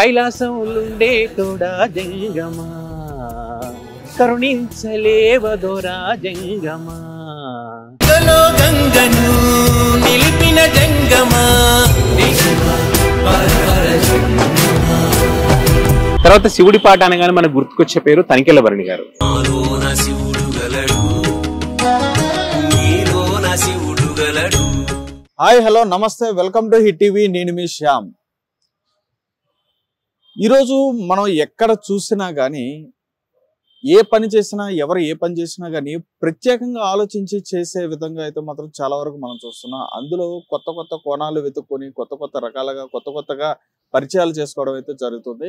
కైలాసంలుండే తోడా జంగమా కరుణించలేవదోరా జంగమా గలో గంగను నిలిపిన జంగమా తర్వాత శివుడి పాట అనగానే మనకు గుర్తుకొచ్చే పేరు తనికెళ్ళ భరణి గారు నాలోన శివుడు గలడు నీలోన శివుడు గలడు హాయ్ హలో నమస్తే వెల్కమ్ టు హిట్ టీవీ నేను మీ శ్యామ్ ఈరోజు మనం ఎక్కడ చూసినా కానీ ఏ పని చేసినా ఎవరు ఏ పని చేసినా కానీ ప్రత్యేకంగా ఆలోచించి చేసే విధంగా అయితే మాత్రం చాలా వరకు మనం చూస్తున్నాం అందులో కొత్త కొత్త కోణాలు వెతుక్కొని కొత్త కొత్త రకాలుగా కొత్త కొత్తగా పరిచయాలు చేసుకోవడం అయితే జరుగుతుంది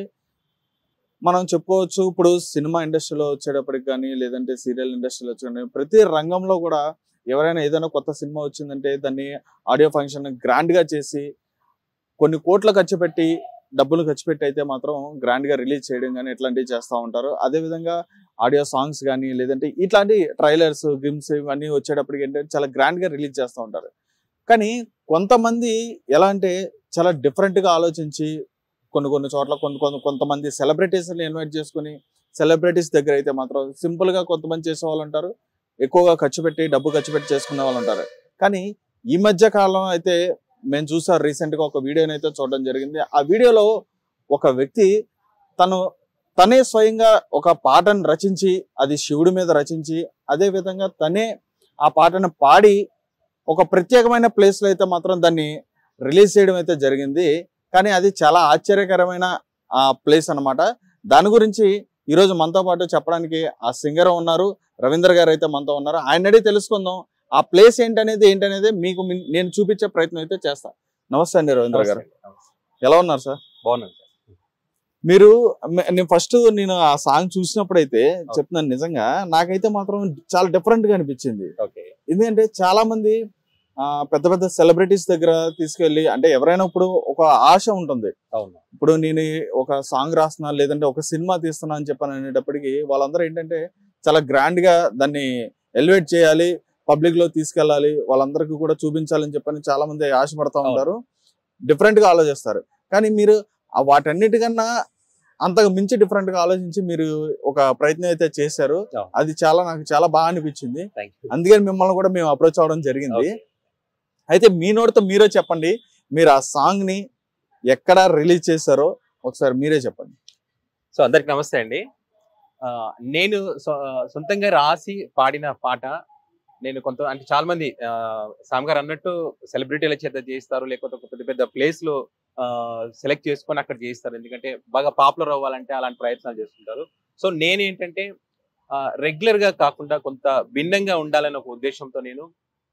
మనం చెప్పుకోవచ్చు ఇప్పుడు సినిమా ఇండస్ట్రీలో వచ్చేటప్పటికి కానీ లేదంటే సీరియల్ ఇండస్ట్రీలో వచ్చే ప్రతి రంగంలో కూడా ఎవరైనా ఏదైనా కొత్త సినిమా వచ్చిందంటే దాన్ని ఆడియో ఫంక్షన్ గ్రాండ్ గా చేసి కొన్ని కోట్ల ఖర్చు పెట్టి డబ్బులు ఖర్చు పెట్టి అయితే మాత్రం గ్రాండ్ గా రిలీజ్ చేయడం కానీ ఇట్లాంటివి చేస్తూ ఉంటారు అదే విధంగా ఆడియో సాంగ్స్ కానీ లేదంటే ఇట్లాంటి ట్రైలర్స్ గిమ్స్ ఇవన్నీ వచ్చేటప్పటికి ఏంటంటే చాలా గ్రాండ్ గా రిలీజ్ చేస్తూ ఉంటారు కానీ కొంతమంది ఎలా అంటే చాలా డిఫరెంట్ గా ఆలోచించి కొన్ని కొన్ని చోట్ల కొన్ని కొన్ని కొంతమంది సెలబ్రిటీస్ ఇన్వైట్ చేసుకుని సెలబ్రిటీస్ దగ్గర అయితే మాత్రం సింపుల్ గా కొంతమంది చేసే వాళ్ళు ఉంటారు ఎక్కువగా ఖర్చు పెట్టి డబ్బు ఖర్చు పెట్టి చేసుకునే వాళ్ళు ఉంటారు కానీ ఈ మధ్య కాలం అయితే మేము చూసాం రీసెంట్ గా ఒక వీడియోని అయితే చూడడం జరిగింది ఆ వీడియోలో ఒక వ్యక్తి తను తనే స్వయంగా ఒక పాటను రచించి అది శివుడి మీద రచించి అదే విధంగా తనే ఆ పాటను పాడి ఒక ప్రత్యేకమైన ప్లేస్ లో అయితే మాత్రం దాన్ని రిలీజ్ చేయడం అయితే జరిగింది కానీ అది చాలా ఆశ్చర్యకరమైన ఆ ప్లేస్ అన్నమాట దాని గురించి ఈ రోజు మనతో పాటు చెప్పడానికి ఆ సింగర్ ఉన్నారు రవీంద్ర గారు అయితే మనతో ఉన్నారు ఆయన అడిగి తెలుసుకుందాం ఆ ప్లేస్ ఏంటనేది ఏంటనేది మీకు మీ- నేను చూపించే ప్రయత్నం అయితే చేస్తా నమస్తే అండి రవీంద్ర గారు ఎలా ఉన్నారు సార్ బాగున్నాను సార్ మీరు మే- నేను ఫస్ట్ నేను ఆ సాంగ్ చూసినప్పుడు అయితే చెప్తున్నాను నిజంగా నాకైతే మాత్రం చాలా డిఫరెంట్ గా అనిపించింది ఓకే ఎందుకంటే చాలా మంది ఆ, పెద్ద పెద్ద సెలబ్రిటీస్ దగ్గర తీసుకెళ్లి అంటే ఎవరైనా ఇప్పుడు ఒక ఆశ ఉంటుంది అవును ఇప్పుడు నేను ఈ ఒక సాంగ్ రాస్తున్నా లేదంటే ఒక సినిమా తీస్తున్నా అని చెప్పని అనేటప్పటికి వాళ్ళందరూ ఏంటంటే చాలా గ్రాండ్ గా దాన్ని ఎలివేట్ చేయాలి పబ్లిక్ లో తీసుకెళ్ళాలి వాళ్ళందరికీ కూడా చూపించాలని చెప్పని చాలా మంది ఆశపడతా ఉంటారు డిఫరెంట్ గా ఆలోచిస్తారు కానీ మీరు ఆ వాటన్నిటికన్నా అంతకు మించి డిఫరెంట్ గా ఆలోచించి మీరు ఒక ప్రయత్నం అయితే చేశారు అవును. అది చాలా నాకు చాలా బాగా అనిపించింది థ్యాంక్ యూ అందుకని మిమ్మల్ని కూడా మేము అప్రోచ్ అవ్వడం జరిగింది అయితే మీ నోటితో మీరే చెప్పండి మీరు ఆ సాంగ్ ని ఎక్కడ రిలీజ్ చేశారో ఒకసారి మీరే చెప్పండి సో అందరికి నమస్తే అండి ఆ, నేను సొ- సొంతంగా రాసి పాడిన పాట నేను కొంత అంటే చాలా మంది ఆ, సామ్ గారు అన్నట్టు సెలబ్రిటీల చేత చేయిస్తారు లేకపోతే ఒక పెద్ద పెద్ద ప్లేస్ లో సెలెక్ట్ చేసుకొని అక్కడ చేయిస్తారు ఎందుకంటే బాగా పాపులర్ అవ్వాలంటే అలాంటి ప్రయత్నాలు చేస్తుంటారు సో నేనేంటంటే రెగ్యులర్ గా కాకుండా కొంత భిన్నంగా ఉండాలనే ఒక ఉద్దేశంతో నేను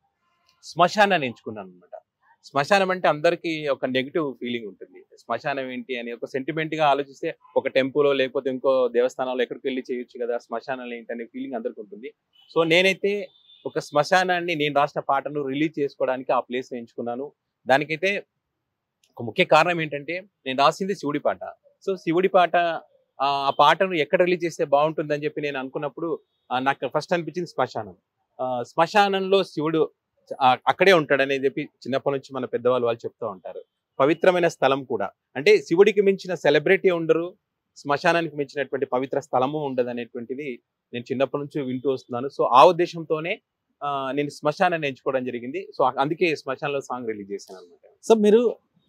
శ్మశానాన్ని ఎంచుకున్నాను అనమాట శ్మశానం అంటే అందరికీ ఒక నెగిటివ్ ఫీలింగ్ ఉంటుంది శ్మశానం ఏంటి అని ఒక సెంటిమెంట్ గా ఆలోచిస్తే ఒక టెంపుల్ లేకపోతే ఇంకో దేవస్థానంలో ఎక్కడికి వెళ్ళి చేయొచ్చు కదా శ్మశానాలు ఏంటి అనే ఫీలింగ్ అందరికి ఉంటుంది సో నేనైతే ఒక శ్మశానాన్ని నేను రాసిన పాటను రిలీజ్ చేసుకోవడానికి ఆ ప్లేస్ ఎంచుకున్నాను దానికైతే ఒక ముఖ్య కారణం ఏంటంటే నేను రాసింది శివుడి పాట సో శివుడి పాట ఆ ఆ పాటను ఎక్కడ రిలీజ్ చేస్తే బాగుంటుందని చెప్పి నేను అనుకున్నప్పుడు ఆ, నాకు ఫస్ట్ అనిపించింది శ్మశానం ఆ, శ్మశానంలో శివుడు ఆ, అక్కడే ఉంటాడని చెప్పి చిన్నప్పటి నుంచి మన పెద్దవాళ్ళు వాళ్ళు చెప్తూ ఉంటారు పవిత్రమైన స్థలం కూడా అంటే శివుడికి మించిన సెలబ్రిటీ ఉండరు శ్మశానానికి మించినటువంటి పవిత్ర స్థలము ఉండదు అనేటువంటిది నేను చిన్నప్పటి నుంచి వింటూ వస్తున్నాను సో ఆ ఉద్దేశంతోనే ఆ, నేను శ్మశానాన్ని ఎంచుకోవడం జరిగింది సో అందుకే శ్మశానంలో సాంగ్ రిలీజ్ చేశాను అనమాట సో మీరు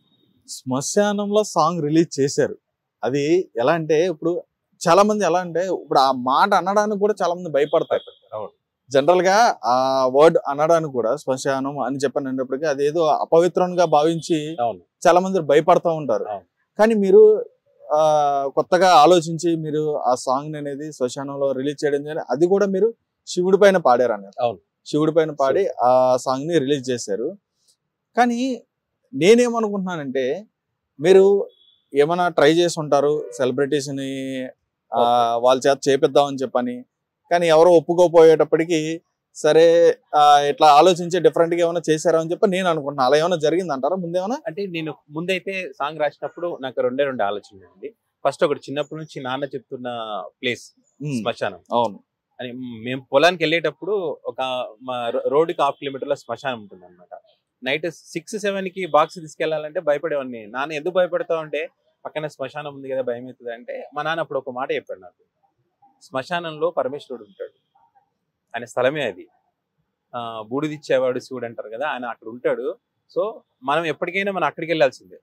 శ్మశానంలో సాంగ్ రిలీజ్ చేశారు అది ఎలా అంటే ఇప్పుడు చాలా మంది ఎలా అంటే ఇప్పుడు ఆ మాట అనడానికి కూడా చాలా మంది భయపడతారు అవును. జనరల్ గా ఆ వర్డ్ అనడానికి కూడా శ్మశానం అని చెప్పని అనేటప్పటికీ అదేదో అపవిత్రంగా భావించి అవును చాలా మంది భయపడతా ఉంటారు అవును. కానీ మీరు ఆ కొత్తగా ఆలోచించి మీరు ఆ సాంగ్ అనేది శ్మశానంలో రిలీజ్ చేయడం జరిగింది అది కూడా మీరు శివుడి పైన పాడారు అన్నారు అవును. శివుడి పైన పాడి ఆ సాంగ్ ని రిలీజ్ చేశారు కానీ నేనేమనుకుంటున్నానంటే మీరు ఏమైనా ట్రై చేసి ఉంటారు సెలబ్రిటీస్ ని ఆ, వాళ్ళ చేత చేపిద్దామని చెప్పని కానీ ఎవరో ఒప్పుకోపోయేటప్పటికి సరే ఆ, ఇట్లా ఆలోచించి డిఫరెంట్ గా ఏమైనా చేశారా అని చెప్పి నేను అనుకుంటున్నా అలా ఏమైనా జరిగింది అంటారా ముందేమైనా అంటే నేను ముందైతే సాంగ్ రాసినప్పుడు నాకు రెండే రెండు ఆలోచనలు అండి ఫస్ట్ ఒకటి చిన్నప్పటి నుంచి నాన్న చెప్తున్న ప్లేస్ ఉమ్, శ్మశానం అవును అని మేము పొలానికి వెళ్ళేటప్పుడు ఒక మా రో- రోడ్డుకి హాఫ్ కిలోమీటర్ల శ్మశానం ఉంటుంది అనమాట నైట్ సిక్స్ సెవెన్ కి బాక్స్ తీసుకెళ్లాలంటే భయపడేవాడిని నాన్న ఎందుకు భయపడతావు అంటే పక్కన శ్మశానం ఉంది కదా భయం అవుతుంది అంటే మా నాన్న అప్పుడు ఒక మాట చెప్పాడు నాకు శ్మశానంలో పరమేశ్వరుడు ఉంటాడు ఆయన స్థలమే అది ఆ బూడిదిచ్చేవాడు శివుడు అంటారు కదా ఆయన అక్కడ ఉంటాడు సో మనం ఎప్పటికైనా మనం అక్కడికి వెళ్ళాల్సిందే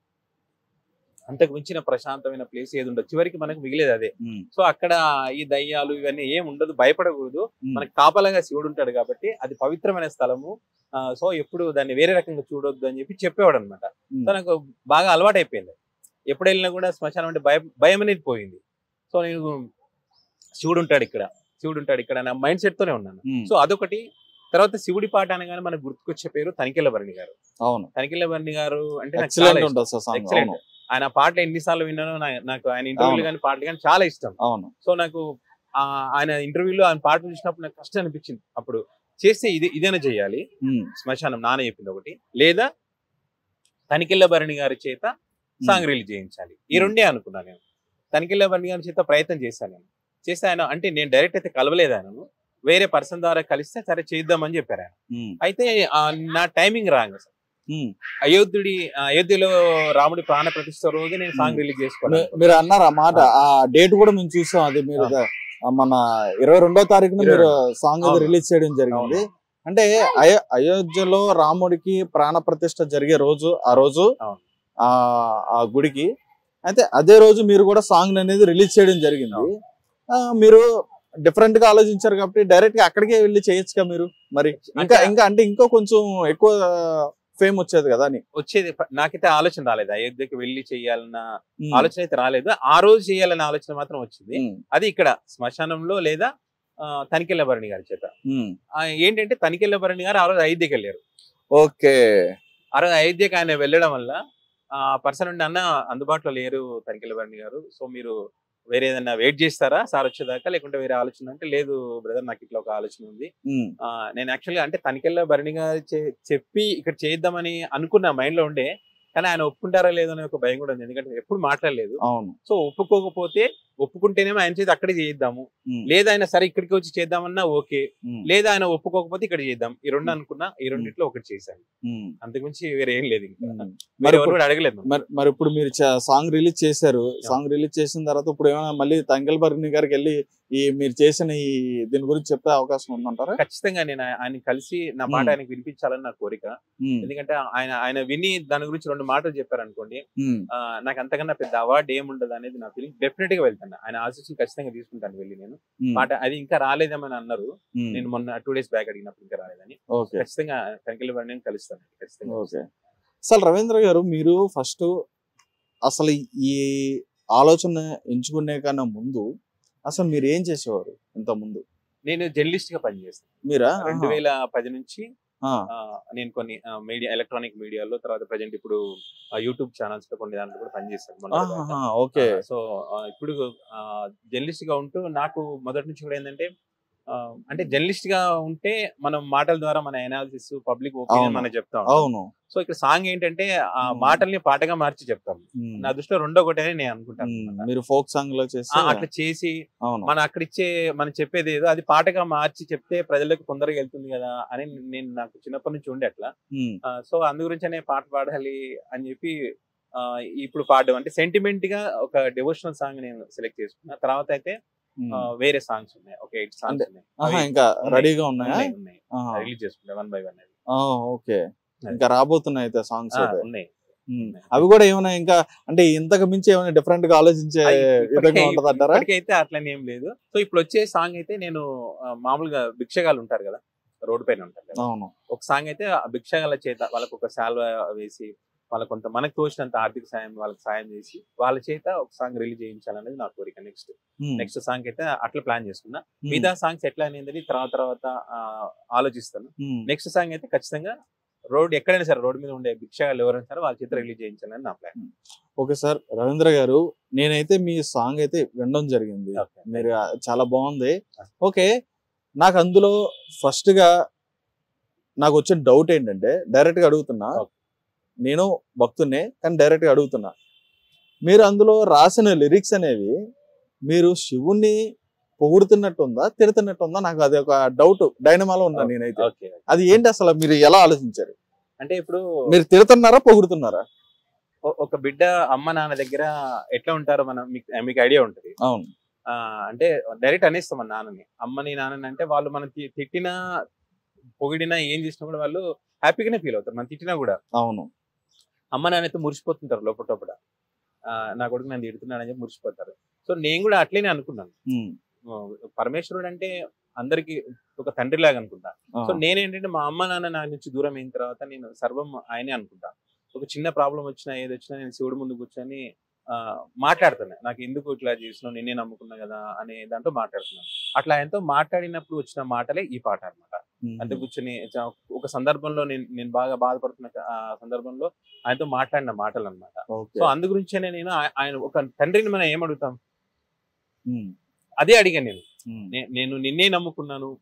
అంతకు మించిన ప్రశాంతమైన ప్లేస్ ఏది ఉండదు చివరికి మనకు మిగిలేదు అదే ఉమ్, సో అక్కడ ఈ దయ్యాలు ఇవన్నీ ఏం ఉండదు భయపడకూడదు ఉమ్, మనకి కాపలంగా శివుడు ఉంటాడు కాబట్టి అది పవిత్రమైన స్థలము ఆ, సో ఎప్పుడు దాన్ని వేరే రకంగా చూడొద్దు అని చెప్పి చెప్పేవాడు అనమాట ఉమ్. సో నాకు బాగా అలవాటు అయిపోయింది ఎప్పుడు వెళ్ళినా కూడా శ్మశానం అంటే భయం భయం అనేది పోయింది సో నేను శివుడు ఉంటాడు ఇక్కడ శివుడు ఉంటాడు ఇక్కడ నా మైండ్ సెట్ తోనే ఉన్నాను ఉమ్, సో అదొకటి తర్వాత శివుడి పాట అనగానే మనకు గుర్తుకొచ్చే పేరు తనికెళ్ళ భరణి గారు అవును తనికెళ్ళ భరణి గారు అంటే నాకు చాలా ఎక్సలెంట్ ఇష్టం. ఉంటుంది సార్ సాంగ్ Excellent. అవును ఆయన పాటలు ఎన్నిసార్లు విన్నానో నా- నాకు ఆయన ఇంటర్వ్యూలు అవును. కానీ పాటలు కానీ చాలా ఇష్టం అవును సో నాకు ఆ ఆయన ఇంటర్వ్యూలో ఆయన పాటలు చూసినప్పుడు నాకు కష్టం అనిపించింది అప్పుడు చేస్తే ఇది ఇదేనా చేయాలి ఉమ్, శ్మశానం నాన్న చెప్పింది ఒకటి లేదా తనికెళ్ళ భరణి గారి చేత సాంగ్ రిలీజ్ చేయించాలి ఈ Hmm. రెండే అనుకున్నాను నేను తనికెళ్ళ భరణి గారి చేత ప్రయత్నం చేశాను నేను చేస్తే ఆయన అంటే నేను డైరెక్ట్ అయితే కలవలేదు ఆయనను వేరే పర్సన్ ద్వారా కలిస్తే సరే చేద్దామని చెప్పారు ఆయన ఉమ్, అయితే ఆ, నా టైమింగ్ రాంగ్ అసలు ఉమ్. అయోధ్యుడి ఆ, అయోధ్యలో రాముడి ప్రాణ ప్రతిష్ట రోజు నేను సాంగ్ Hmm. రిలీజ్ మీ- చేసుకోవాలి మీరు అన్నారు ఆ మాట ఆ డేట్ కూడా మేము చూసాం అది మీరు అవును. ఆ మన ఇరవై రెండో తారీఖున ఇరవై మీరు సాంగ్ అది అవును. రిలీజ్ చేయడం జరిగింది అంటే అయో అయోధ్యలో రాముడికి ప్రాణ ప్రతిష్ఠ జరిగే రోజు ఆ రోజు అవును. ఆ ఆ గుడికి అయితే అదే రోజు మీరు కూడా సాంగ్ అనేది రిలీజ్ చేయడం జరిగింది ఆ, మీరు డిఫరెంట్ గా ఆలోచించారు కాబట్టి డైరెక్ట్ గా అక్కడికే వెళ్ళి చేయొచ్చుగా మీరు మరి ఇంకా అంటే- ఇంకా అంటే ఇంకో కొంచెం ఎక్కువ ఫేమ్ వచ్చేది కదా అని వచ్చేది ప- నాకైతే ఆలోచన రాలేదు అయోధ్యకి వెళ్ళి చేయాలన్న ఉమ్, ఆలోచన అయితే రాలేదు ఆ రోజు చేయాలన్న ఆలోచన మాత్రం వచ్చింది ఉమ్, అది ఇక్కడ శ్మశానంలో లేదా ఆ, తనికెళ్ళ భరణి గారి చేత ఉమ్. ఆ, ఏంటంటే తనికెళ్ళ భరణి గారు ఆ రోజు అయోధ్యకి వెళ్ళారు ఓకే ఆ రోజు అయోధ్యకి ఆయన వెళ్ళడం వల్ల ఆ పర్సన్ ఉండి అన్న అందుబాటులో లేరు తనికెళ్ళ భరణి గారు సో మీరు వేరే ఏదైనా వెయిట్ చేస్తారా సార్ వచ్చేదాకా లేకుంటే వేరే ఆలోచన అంటే లేదు బ్రదర్ నాకు ఇట్లా ఒక ఆలోచన ఉంది ఉమ్, ఆ, నేను యాక్చువల్గా అంటే తనికెళ్ళ భరణి గారు చే- చెప్పి ఇక్కడ చేద్దామని అనుకున్న మైండ్ లో ఉండే కానీ ఆయన ఒప్పుకుంటారా లేదో అనే ఒక భయం కూడా ఉంది ఎందుకంటే ఎప్పుడు మాట్లాడలేదు అవును సో ఒప్పుకోకపోతే ఒప్పుకుంటేనేమో ఆయన చేతి అక్కడే చేద్దాము ఉమ్, లేదా ఆయన సరే ఇక్కడికి వచ్చి చేద్దామన్నా ఓకే ఉమ్, లేదా ఆయన ఒప్పుకోకపోతే ఇక్కడ చేద్దాం ఈ రెండు అనుకున్నా ఈ రెండిట్లో ఒకటి చేశాను ఉమ్, అంతకుమించి వేరే ఏం లేదు ఇంకా ఉమ్. వేరే మరి ఎవరు ఇప్పుడు- కూడా అడగలేదు నన్ను. మరి మరి ఇప్పుడు మీరు సాంగ్ రిలీజ్ చేశారు సాంగ్ రిలీజ్ చేసిన తర్వాత ఇప్పుడు ఏమైనా మళ్ళీ తంగల్ బర్ని గారికి వెళ్ళి ఈ మీరు చేసిన ఈ దీని గురించి చెప్పే అవకాశం ఉందంటారా ఖచ్చితంగా నేను ఆయ- ఆయన కలిసి నా మాట ఉమ్. ఆయనకు వినిపించాలని నా కోరిక ఉమ్, ఎందుకంటే ఆయన ఆయన విని దాని గురించి రెండు మాటలు చెప్పారు అనుకోండి ఉమ్, ఆ, నాకు అంతకన్నా పెద్ద అవార్డు ఏముండదు అనేది నా ఫీలింగ్ డెఫినెట్ గా వెళ్తాను ఆయన ఆశించి ఖచ్చితంగా తీసుకుంటాను వెళ్ళి నేను ఉమ్, మాట అది ఇంకా రాలేదేమని అన్నారు ఉమ్, నేను మొన్న టూ డేస్ బ్యాక్ అడిగినప్పుడు ఇంకా రాలేదని ఓకే ఖచ్చితంగా కనికెళ్ళి నేను కలుస్తాను ఖచ్చితంగా ఓకే అసలు రవీంద్ర గారు మీరు ఫస్ట్ అసలు ఈ ఆలోచన ఎంచుకునే కన్నా ముందు అసలు మీరు ఏం చేసేవారు ఇంత ముందు నేను జర్నలిస్ట్ గా పనిచేస్తాను మీరా రెండు వేల పది నుంచి ఆ, ఆ, నేను కొన్ని మీడియా ఎలక్ట్రానిక్ మీడియాలో తర్వాత ప్రజెంట్ ఇప్పుడు యూట్యూబ్ ఛానల్స్ లో కొన్ని దాంట్లో కూడా పనిచేస్తాను మొన్న ఆహాహా, ఓకే సో ఇప్పుడు జర్నలిస్ట్ గా ఉంటూ నాకు మొదటి నుంచి కూడా ఏంటంటే ఆ, అంటే జర్నలిస్ట్ గా ఉంటే మనం మాటల ద్వారా మన ఎనాలిసిస్ పబ్లిక్ ఒపీనియన్ అవును. మనం చెప్తాం అవును సో ఇక్కడ సాంగ్ ఏంటంటే ఆ Hmm. మాటల్ని పాటగా మార్చి చెప్తాం ఉమ్, నా దృష్టిలో రెండో ఒకటి అని నేను అనుకుంటాను ఉమ్, అన్నమాట. మీరు ఫోక్ సాంగ్ లో చేసి ఆ, అట్లా చేసి అవును మనం అక్కడ ఇచ్చే మనం చెప్పేది ఏదో అది పాటగా మార్చి చెప్తే ప్రజలకు తొందరగా వెళ్తుంది కదా అని నేను నాకు చిన్నప్పటి నుంచి ఉండే అట్లా ఉమ్, సో అందు గురించనే పాట పాడాలి అని చెప్పి ఆ, ఇప్పుడు పాడడం అంటే సెంటిమెంట్ గా ఒక డివోషనల్ సాంగ్ నేను సెలెక్ట్ చేసుకున్నా తర్వాత అయితే ఉమ్. ఆ, వేరే సాంగ్స్ ఉన్నాయి ఒక ఎయిట్ సాంగ్స్ ఉన్నాయి ఆహా, అవి ఇంకా ఉన్నాయి. రెడీగా ఉన్నాయా ఉన్నాయి ఉన్నాయి ఆహా. రిలీజ్ చేసుకుంటా వన్ బై వన్ ఆ, ఓకే ఇంకా రాబోతున్నాయి అయితే సాంగ్స్ అయితే ఉన్నాయి ఉమ్. అవి కూడా ఏమైనా ఇంకా అంటే ఇంతకు మించి ఏమైనా డిఫరెంట్ గా ఆలోచించే అయి విధంగా ఇప్పటికే- ఉంటదంటారా ఇప్పటికైతే అట్లనే ఏం లేదు సో ఇప్పుడు వచ్చే సాంగ్ అయితే నేను ఆ, మామూలుగా భిక్షగాలు ఉంటారు కదా రోడ్డు పైన ఉంటారు కదా అవును ఒక సాంగ్ అయితే ఆ భిక్షగాల చేత వాళ్ళకు ఒక శాల్వ వేసి వాళ్ళ కొంత మనకు తోచినంత ఆర్థిక సాయం వాళ్ళకి సాయం చేసి వాళ్ళ చేత ఒక సాంగ్ రిలీజ్ చేయించాలనేది నా కోరిక నెక్స్ట్ ఉమ్, నెక్స్ట్ సాంగ్ అయితే అట్లా ప్లాన్ చేసుకున్నా ఉమ్, మిగతా సాంగ్స్ ఎట్లా అనేది తర్వాత తర్వాత ఆ, ఆలోచిస్తాను ఉమ్. నెక్స్ట్ సాంగ్ అయితే ఖచ్చితంగా రోడ్ ఎక్కడైనా సరే రోడ్ మీద ఉండే భిక్షగాలు ఎవరైనా సరే వాళ్ళ చేత రిలీజ్ చేయించాలని నా ప్లాన్ ఓకే సార్ రవీంద్ర గారు నేనైతే మీ సాంగ్ అయితే వినడం జరిగింది మీరు ఆ, చాలా బాగుంది ఓకే నాకు అందులో ఫస్ట్ గా నాకు వచ్చిన డౌట్ ఏంటంటే డైరెక్ట్ గా అడుగుతున్నా Okay. నేను భక్తున్నే కానీ డైరెక్ట్ గా అడుగుతున్నా మీరు అందులో రాసిన లిరిక్స్ అనేవి మీరు శివుణ్ణి పొగుడుతున్నట్టుందా తిడుతున్నట్టుందా నాకు అది ఒక డౌట్ డైనమాలో ఉన్నా Okay. నేనైతే ఓకే అది ఏంటి అసలు మీరు ఎలా ఆలోచించారు అంటే ఇప్పుడు మీరు తిడుతున్నారా పొగుడుతున్నారా ఒ- ఒక బిడ్డ అమ్మ నాన్న దగ్గర ఎట్లా ఉంటారో మనం మీకు మీకు ఐడియా ఉంటుంది అవును ఆ, అంటే డైరెక్ట్ అనేస్తాం మన నాన్నని అమ్మని నాన్నని అంటే వాళ్ళు మనం తి- తిట్టినా పొగిడినా ఏం చేసినా కూడా వాళ్ళు హ్యాపీగానే ఫీల్ అవుతారు మనం తిట్టినా కూడా అవును అమ్మ నాన్నతో మురిసిపోతుంటారు లోపల ఆ, నా కొడుకు నన్ను తిడుతున్నాడని చెప్పి మురిసిపోతారు సో నేను కూడా అట్లనే అనుకున్నాను ఉమ్, ఆ, పరమేశ్వరుడు అంటే అందరికి ఒక తండ్రి లాగా అనుకుంటా ఆ, సో నేనేంటంటే మా అమ్మ నాన్న నా నుంచి దూరం అయిన తర్వాత నేను సర్వం ఆయనే అనుకుంటా ఒక చిన్న ప్రాబ్లం వచ్చినా ఏది వచ్చినా నేను శివుడి ముందు కూర్చొని ఆ, మాట్లాడుతున్నా నాకు ఎందుకు ఇట్లా చేసినావు నిన్నే నమ్ముకున్నా కదా అనే దాంట్లో మాట్లాడుతున్నాను అట్లా ఆయనతో మాట్లాడినప్పుడు వచ్చిన మాటలే ఈ పాట అన్నమాట ఉమ్, అంతే కూర్చొని చ- ఒక సందర్భంలో నేను నేను బాగా బాధపడుతున్న ఆ సందర్భంలో ఆయనతో మాట్లాడిన మాటలు అన్నమాట ఓకే సో అందు గురించేనే నేను ఆ- ఆయన ఒక తండ్రిని మనం ఏం అడుగుతాం ఉమ్, అదే అడిగాను నేను ఉమ్, నే- నేను నిన్నే నమ్ముకున్నాను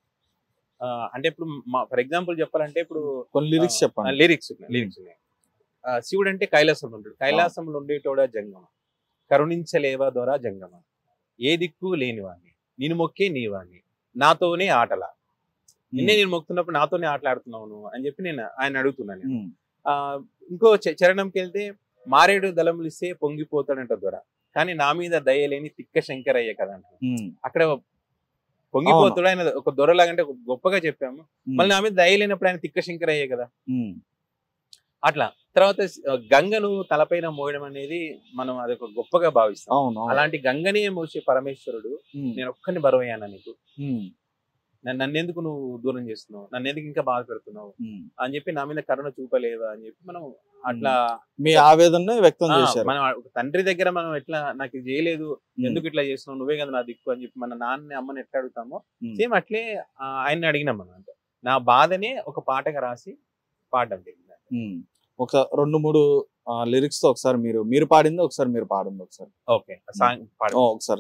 ఆ, అంటే ఇప్పుడు ఫర్ ఎగ్జాంపుల్ చెప్పాలంటే ఇప్పుడు కొన్ని లిరిక్స్ చెప్పండి లిరిక్స్ ఉన్నాయి లిరిక్స్ ఉన్నాయి ఆ, శివుడు అంటే కైలాసంలో ఉంటాడు కైలాసంలో ఉండేటోడా జంగమ కరుణించలేవా దొరా జంగమ ఏ దిక్కు లేనివాణ్ణి నేను మొక్కే నీవాణ్ణి నాతోనే ఆటల నిన్నే నేను మొక్కుతున్నప్పుడు నాతోనే ఆటలాడుతున్నావు నువ్వు అని చెప్పి నేను ఆయన అడుగుతున్నాను నేను. ఉమ్, ఆ, ఇంకో చ- చరణంకి వెళ్తే మారేడు దళములు ఇస్తే పొంగిపోతాడంట దొర కానీ నా మీద దయ లేని తిక్క శంకరయ్య కదా అంటాడు. ఉమ్, అక్కడ పొంగిపోతాడు ఆయన ఒక దొరలాగంటే ఒక గొప్పగా చెప్పాము ఉమ్, మళ్ళీ నా మీద దయ లేనప్పుడు ఆయన తిక్క శంకరయ్యే కదా ఉమ్, అట్లా తర్వాత ఆ, గంగను తలపైన మోయడం అనేది మనం అదొక గొప్పగా భావిస్తాం అవును అవును. అలాంటి గంగనే మోసే పరమేశ్వరుడు ఉమ్, నేను ఒక్కని బరువయ్యాను నీకు ఉమ్, నన్ను నన్నెందుకు నువ్వు దూరం చేస్తున్నావు నన్ను ఎందుకు ఇంకా బాధ పెడుతున్నావు ఉమ్. అని చెప్పి నా మీద కరుణ చూపలేవా అని చెప్పి మనం అట్లా మీ ఆవేదన వ్యక్తం ఆ, చేశారు మనం ఒక తండ్రి దగ్గర మనం ఎట్లా నాకు ఇది చేయలేదు ఉమ్, ఎందుకు ఇట్లా చేస్తున్నావు నువ్వే కదా నా దిక్కు అని చెప్పి మన నాన్నని అమ్మని ఎట్లా అడుగుతామో ఉమ్, సేమ్ అట్లే ఆ, ఆయన్ని అడిగినాం మనం అంటే నా బాధనే ఒక పాటగా రాసి పాడడం జరిగింది ఉమ్. ఒకసారి రెండు మూడు లిరిక్స్ తో ఒకసారి మీరు మీరు పాడింది ఒకసారి మీరు పాడింది ఒకసారి ఓకే సాంగ్ పాడ ఓ, ఒకసారి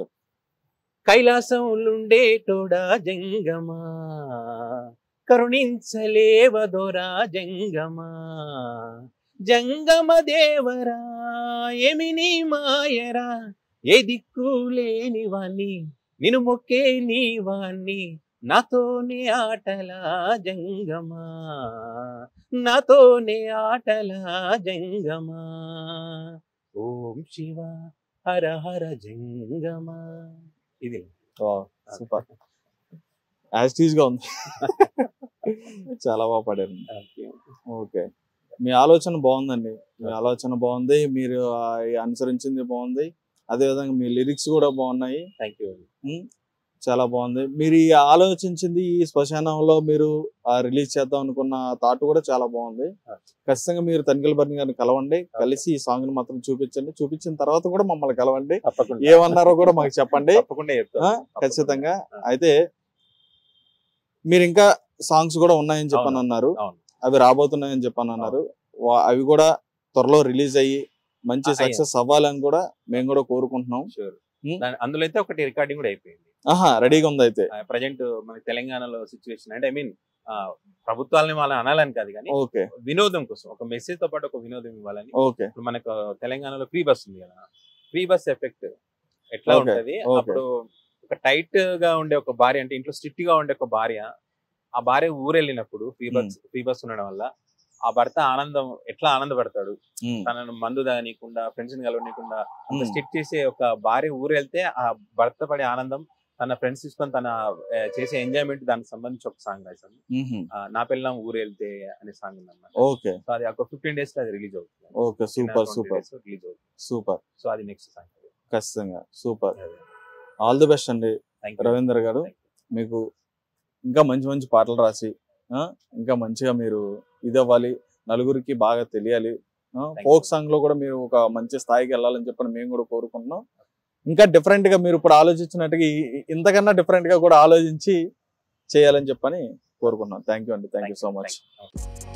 కైలాసంలుండేటోడా జంగమా కరుణించలేవదోరా జంగమా జంగమ దేవరా ఏమి నీ మాయరా ఏ దిక్కు లేని వాణ్ణి నిన్ను మొక్కే నీ వాణ్ణి నాతోనే ఆటలా జంగమా నాతోనే ఆటలా జంగమా ఓం శివ హర హర జంగమా ఇది సూపర్ యాజ్ టీజ్ గా ఉంది చాలా బాగా పాడారు ఓకే మీ ఆలోచన బాగుందండి మీ ఆలోచన బాగుంది మీరు ఆ, అనుసరించింది బాగుంది అదే విధంగా మీ లిరిక్స్ కూడా బాగున్నాయి థ్యాంక్ యూ చాలా బాగుంది మీరు ఈ ఆలోచించింది ఈ శ్మశానంలో మీరు రిలీజ్ చేద్దాం అనుకున్న థాట్ కూడా చాలా బాగుంది Ah. ఖచ్చితంగా మీరు తనిఖీల బర్ని గారిని కలవండి కలిసి ఈ సాంగ్ ని మాత్రం చూపించండి చూపించిన తర్వాత కూడా మమ్మల్ని కలవండి తప్పకుండా ఏమన్నారో కూడా మాకు చెప్పండి తప్పకుండా ఆ, చెప్తాను ఖచ్చితంగా ఆ. అయితే మీరు ఇంకా సాంగ్స్ కూడా ఉన్నాయని చెప్పని అవును, అన్నారు అవును. అవి రాబోతున్నాయని చెప్పని అన్నారు వా- అవి కూడా త్వరలో రిలీజ్ అయ్యి మంచి ఆ, సక్సెస్ అవ్వాలని కూడా మేము కూడా కోరుకుంటున్నాం షూర్ Hmm. అందులో అయితే ఒకటి రికార్డింగ్ కూడా అయిపోయింది ఆహా రెడీగా ఉంది అయితే ప్రజెంట్ మన తెలంగాణలో సిచ్యువేషన్ అంటే ఐ మీన్ ప్రభుత్వాలని వాళ్ళని అనాలని కాదు కానీ ఓకే వినోదం కోసం ఒక మెసేజ్ తో పాటు ఒక వినోదం ఇవ్వాలని ఓకే ఇప్పుడు మనకు తెలంగాణలో ఫ్రీ బస్ ఉంది కదా ఫ్రీ బస్ ఎఫెక్ట్ ఎట్లా Okay, ఉంటది okay. అప్పుడు ఒక టైట్ గా ఉండే ఒక భార్య అంటే ఇంట్లో స్ట్రిక్ట్ గా ఉండే ఒక భార్య ఆ భార్య ఊరెళ్ళినప్పుడు ఫ్రీ బస్ ఫ్రీ బస్ ఉండడం వల్ల ఆ భర్త ఆనందం ఎట్లా ఆనందపడతాడు ఉమ్, తనను మందు తాగనీయకుండా ఫ్రెండ్స్ ని కలవనీయకుండా అంత ఉమ్, స్ట్రిక్ట్ చేసే ఒక భార్య ఊరెళ్తే ఆ భర్త పడే ఆనందం తన ఫ్రెండ్స్ తీసుకొని తన ఆ, చేసే ఎంజాయ్మెంట్ దానికి సంబంధించి ఒక సాంగ్ రాశాను ఉమ్హు. ఆ, నా పిల్లం ఊరెళ్తే అనే సాంగ్ ఉందన్నమాట ఓకే సో అది ఒక ఫిఫ్టీన్ డేస్ లో అది రిలీజ్ అవుతుంది ఓకే సూపర్ సూపర్ రిలీజ్ అవుతుంది సూపర్ సో అది నెక్స్ట్ సాంగ్ ఖచ్చితంగా సూపర్ ఆల్ ది బెస్ట్ అండి థ్యాంక్ రవీందర్ గారు మీకు ఇంకా మంచి మంచి పాటలు రాసి ఆ, ఇంకా మంచిగా మీరు ఇది అవ్వాలి నలుగురికి బాగా తెలియాలి you. ఫోక్ సాంగ్ లో కూడా మీరు ఒక మంచి స్థాయికి వెళ్ళాలని చెప్పని మేము కూడా కోరుకుంటున్నాం ఇంకా డిఫరెంట్ గా మీరు ఇప్పుడు ఆలోచించినట్టుగా ఈ- ఈ- ఇంతకన్నా డిఫరెంట్ గా కూడా ఆలోచించి చేయాలని చెప్పని కోరుకున్నాం థ్యాంక్ యూ అండి thank you so much Thank you.